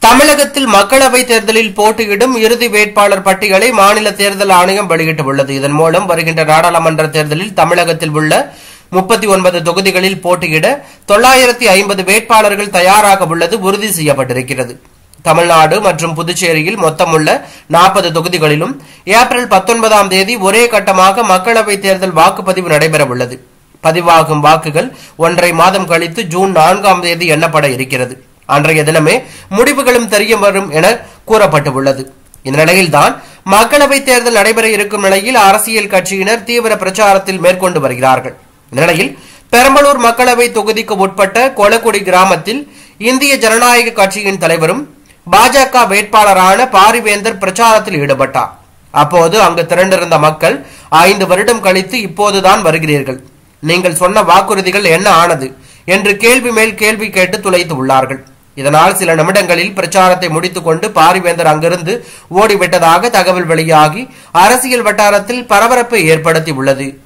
தமிழகத்தில் மக்களவை தேர்தலில் போட்டியிடும் இறுதி வேட்பாளர் பட்டியலை மாநில தேர்தல் ஆணையம் வெளியிட்டுள்ளது இதன் மூலம் வருகின்ற நாடாளுமன்ற தேர்தலில் தமிழகத்தில் உள்ள முப்பத்தி ஒன்பது தொகுதிகளில் போட்டியிட தொள்ளாயிரத்தி ஐம்பது வேட்பாளர்கள் தயாராக உள்ளது உறுதி செய்யப்பட்டிருக்கிறது தமிழ்நாடு மற்றும் புதுச்சேரியில் மொத்தமுள்ள நாற்பது தொகுதிகளிலும் ஏப்ரல் பத்தொன்பதாம் தேதி ஒரே கட்டமாக மக்களவைத் தேர்தல் வாக்குப்பதிவு நடைபெறவுள்ளது பதிவாகும் வாக்குகள் ஒன்றரை மாதம் கழித்து ஜூன் நான்காம் தேதி எண்ணப்பட இருக்கிறது அன்றைய தினமே முடிவுகளும் தெரிய வரும் என கூறப்பட்டுள்ளது இந்த நிலையில்தான் மக்களவைத் தேர்தல் நடைபெற இருக்கும் நிலையில் அரசியல் கட்சியினர் தீவிர பிரச்சாரத்தில் மேற்கொண்டு வருகிறார்கள் இந்த நிலையில் பெரம்பலூர் மக்களவை தொகுதிக்கு உட்பட்ட கொலக்குடி கிராமத்தில் இந்திய ஜனநாயக கட்சியின் தலைவரும் பாஜக வேட்பாளரான பாரிவேந்தர் பிரச்சாரத்தில் ஈடுபட்டார் அப்போது அங்கு திரண்டிருந்த மக்கள் ஐந்து வருடம் கழித்து இப்போதுதான் வருகிறீர்கள் நீங்கள் சொன்ன வாக்குறுதிகள் என்ன ஆனது என்று கேள்வி மேல் கேள்வி கேட்டு துளைத்து உள்ளார்கள் இதனால் சில நிமிடங்களில் பிரச்சாரத்தை முடித்துக் கொண்டு பாரிவேந்தர் அங்கிருந்து ஓடிவிட்டதாக தகவல் வெளியாகி அரசியல் வட்டாரத்தில் பரபரப்பை ஏற்படுத்தி உள்ளது